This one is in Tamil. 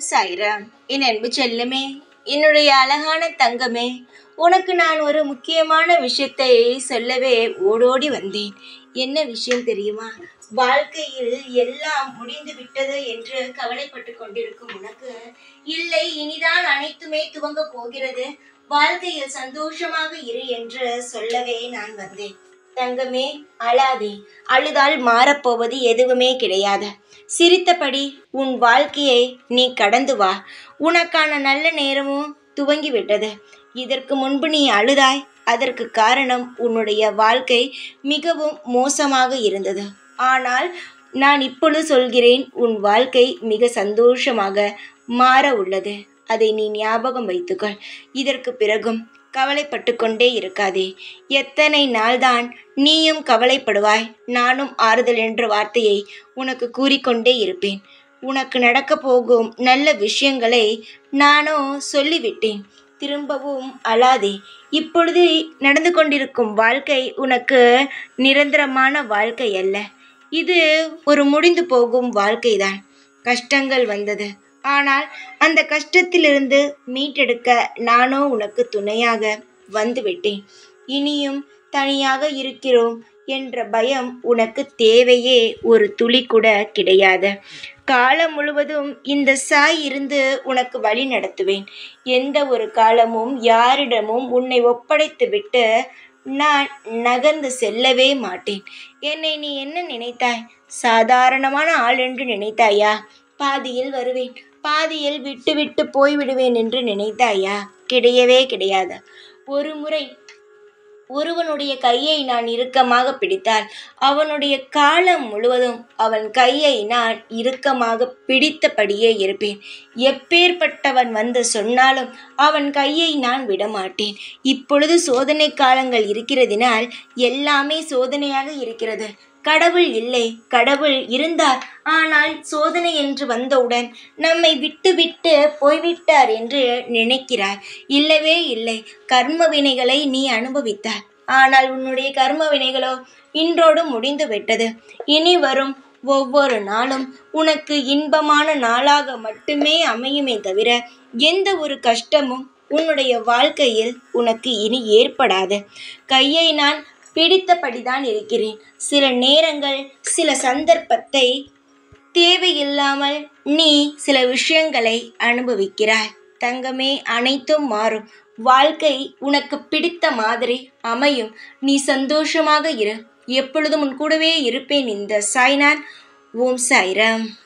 சாய்ராம் என் அன்பு செல்லமே என்னுடைய அழகான தங்கமே உனக்கு நான் ஒரு முக்கியமான விஷயத்தை சொல்லவே ஓடோடி வந்தேன் என்ன விஷயம் தெரியுமா வாழ்க்கையில் எல்லாம் முடிந்து விட்டது என்று கவலைப்பட்டு கொண்டிருக்கும் உனக்கு இல்லை இனிதான் அனைத்துமே துவங்க போகிறது வாழ்க்கையில் சந்தோஷமாக இரு என்று சொல்லவே நான் வந்தேன் தங்கமே அழாதே அழுதால் மாறப்போவது எதுவுமே கிடையாது சிரித்தபடி உன் வாழ்க்கையை நீ கடந்து வா உனக்கான நல்ல நேரமும் துவங்கி விட்டது இதற்கு முன்பு நீ அழுதாய் அதற்கு காரணம் உன்னுடைய வாழ்க்கை மிகவும் மோசமாக இருந்தது ஆனால் நான் இப்பொழுது சொல்கிறேன் உன் வாழ்க்கை மிக சந்தோஷமாக மாற உள்ளது அதை நீ ஞாபகம் வைத்துக்கொள் இதற்கு பிறகும் கவலைப்பட்டு கொண்டே இருக்காதே எத்தனை நாள்தான் நீயும் கவலைப்படுவாய் நானும் ஆறுதல் என்ற வார்த்தையை உனக்கு கூறிக்கொண்டே இருப்பேன் உனக்கு நடக்கப் போகும் நல்ல விஷயங்களை நானும் சொல்லிவிட்டேன் திரும்பவும் அழாதே இப்பொழுது நடந்து கொண்டிருக்கும் வாழ்க்கை உனக்கு நிரந்தரமான வாழ்க்கை அல்ல இது ஒரு முடிந்து போகும் வாழ்க்கைதான் கஷ்டங்கள் வந்தது ஆனால் அந்த கஷ்டத்திலிருந்து மீட்டெடுக்க நானோ உனக்கு துணையாக வந்துவிட்டேன் இனியும் தனியாக இருக்கிறோம் என்ற பயம் உனக்கு தேவையே ஒரு துளி கூட கிடையாது காலம் முழுவதும் இந்த சாய் இருந்து உனக்கு வழி நடத்துவேன் எந்த ஒரு காலமும் யாரிடமும் உன்னை ஒப்படைத்து விட்டு நான் நகர்ந்து செல்லவே மாட்டேன் என்னை நீ என்ன நினைத்தாய் சாதாரணமான ஆள் என்று நினைத்தாயா பாதியில் வருவேன் பாதியில் விட்டு விட்டு போய்விடுவேன் என்று நினைத்தாயா கிடையவே கிடையாது ஒரு முறை ஒருவனுடைய கையை நான் இறுக்கமாக பிடித்தால் அவனுடைய காலம் முழுவதும் அவன் கையை நான் இறுக்கமாக பிடித்தபடியே இருப்பேன் எப்பேற்பட்டவன் வந்து சொன்னாலும் அவன் கையை நான் விடமாட்டேன் இப்பொழுது சோதனை காலங்கள் இருக்கிறதினால் எல்லாமே சோதனையாக இருக்கிறது கடவுள் இல்லை கடவுள் இருந்தார் ஆனால் சோதனை என்று வந்தவுடன் நம்மை விட்டு விட்டு போய்விட்டார் என்று நினைக்கிறார் இல்லவே இல்லை கர்ம வினைகளை நீ அனுபவித்தார் ஆனால் உன்னுடைய கர்ம வினைகளோ இன்றோடு முடிந்து விட்டது இனி வரும் ஒவ்வொரு நாளும் உனக்கு இன்பமான நாளாக மட்டுமே அமையுமே தவிர எந்த ஒரு கஷ்டமும் உன்னுடைய வாழ்க்கையில் உனக்கு இனி ஏற்படாது கையை நான் பிடித்தபடிதான் இருக்கிறேன் சில நேரங்கள் சில சந்தர்ப்பத்தை தேவையில்லாமல் நீ சில விஷயங்களை அனுபவிக்கிறாய் தங்கமே அனைத்தும் மாறும் வாழ்க்கை உனக்கு பிடித்த மாதிரி அமையும் நீ சந்தோஷமாக இரு எப்பொழுதும் உன் கூடவே இருப்பேன் இந்த சாய்நான் ஓம் சாய்ராம்